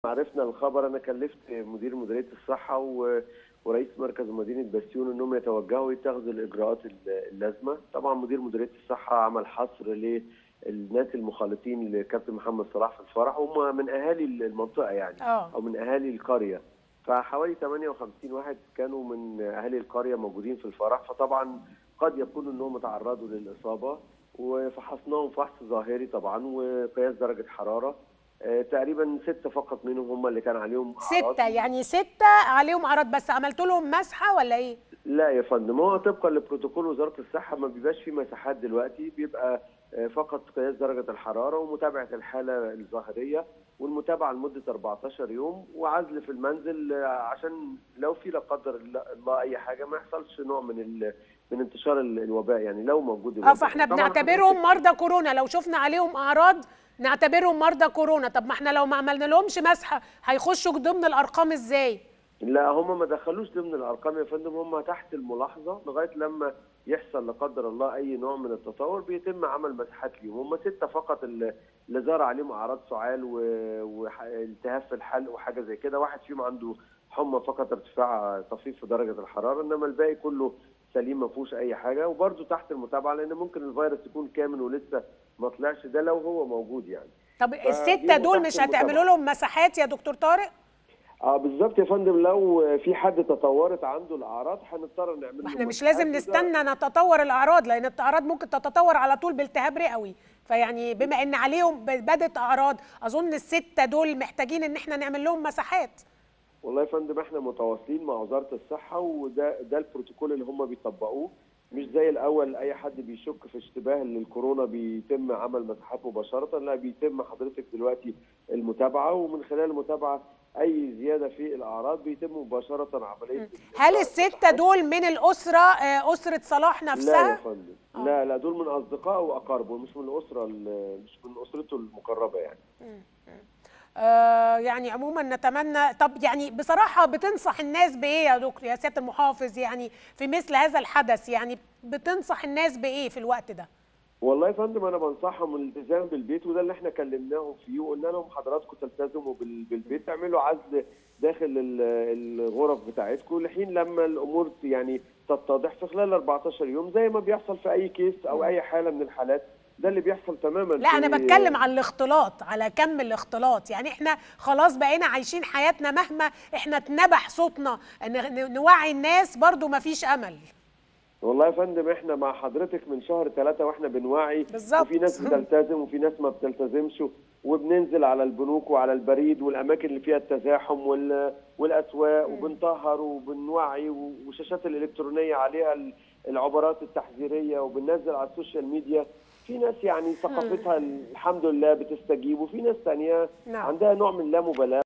عرفنا الخبر انا كلفت مدير مديريه الصحه و... ورئيس مركز مدينه بسيون انهم يتوجهوا ويتخذوا الاجراءات اللازمه طبعا مدير مديريه الصحه عمل حصر للناس المخالطين لكابتن محمد صلاح في الفرح هم من اهالي المنطقه يعني اه او من اهالي القريه فحوالي 58 واحد كانوا من اهالي القريه موجودين في الفرح فطبعا قد يكونوا انهم تعرضوا للاصابه وفحصناهم فحص ظاهري طبعا وقياس درجه حراره آه، تقريبا ستة فقط منهم هم اللي كان عليهم أعراض. ستة يعني ستة عليهم أعراض بس عملت لهم مسحة ولا إيه؟ لا يا فندم هو طبقا لبروتوكول وزاره الصحه ما بيبقاش في مساحات دلوقتي بيبقى آه، فقط قياس درجه الحراره ومتابعه الحاله الظاهريه والمتابعه لمده 14 يوم وعزل في المنزل آه، عشان لو في لا قدر الله اي حاجه ما يحصلش نوع من ال... من انتشار ال- الوباء يعني لو موجود اه الوباء. فاحنا طبعاً بنعتبرهم مرضى كورونا لو شفنا عليهم أعراض نعتبرهم مرضى كورونا طب ما احنا لو ما عملنا لهمش مسحة هيخشوا ضمن الأرقام إزاي؟ لا هم ما دخلوش ضمن الارقام يا فندم هم تحت الملاحظه لغايه لما يحصل لا قدر الله اي نوع من التطور بيتم عمل مساحات ليهم هم سته فقط اللي اللي ظهر عليهم اعراض سعال و- والتهاب في الحلق وحاجه زي كده واحد فيهم عنده حمى فقط ارتفاع طفيف في درجه الحراره انما الباقي كله سليم ما فيهوش اي حاجه وبرده تحت المتابعه لان ممكن الفيروس يكون كامل ولسه ما طلعش ده لو هو موجود يعني طب فدي الستة دول تحت مش هتعملوا المتابعة. لهم مساحات يا دكتور طارق؟ اه بالظبط يا فندم لو في حد تطورت عنده الاعراض هنضطر نعمل له ما احنا مش مساحات لازم وده- نستنى نتطور الأعراض لأن الأعراض ممكن تتطور على طول بالتهاب رئوي فيعني بما إن عليهم بدت أعراض أظن الستة دول محتاجين إن احنا نعمل لهم مساحات والله يا فندم احنا متواصلين مع وزاره الصحه وده ده البروتوكول اللي هم بيطبقوه مش زي الاول اي حد بيشك في اشتباه للكورونا بيتم عمل مساحات مباشره لا بيتم حضرتك دلوقتي المتابعه ومن خلال المتابعه اي زياده في الاعراض بيتم مباشره عمليه هل الستة دول من الأسرة آه، أسرة صلاح لا يا نفسها؟ فندم آه. لا لا دول من اصدقائه واقاربه مش من الاسره ال- مش من اسرته المقربه يعني آه يعني عموما نتمنى طب يعني بصراحة بتنصح الناس بإيه يا دكتور يا سيادة المحافظ يعني في مثل هذا الحدث يعني بتنصح الناس بإيه في الوقت ده؟ والله يا فندم انا بنصحهم الالتزام بالبيت وده اللي احنا كلمناهم فيه وقلنا لهم حضراتكم تلتزموا بال- بالبيت تعملوا عزل داخل ال- الغرف بتاعتكم لحين لما الامور يعني تتضح في خلال 14 يوم زي ما بيحصل في اي كيس او اي حاله من الحالات ده اللي بيحصل تماما لا أنا في- بتكلم على الاختلاط على كم الاختلاط يعني احنا خلاص بقينا عايشين حياتنا مهما احنا اتنبح صوتنا ن- نوعي الناس برضو مفيش أمل والله يا فندم احنا مع حضرتك من شهر ثلاثة واحنا بنوعي بالظبط. وفي ناس بتلتزم وفي ناس ما بتلتزمش وبننزل على البنوك وعلى البريد والاماكن اللي فيها التزاحم وال... والاسواق وبنطهر وبنوعي والشاشات الالكترونيه عليها ال- العبارات التحذيريه وبننزل على السوشيال ميديا في ناس يعني ثقافتها الحمد لله بتستجيب وفي ناس ثانيه نعم. عندها نوع من اللامبالاه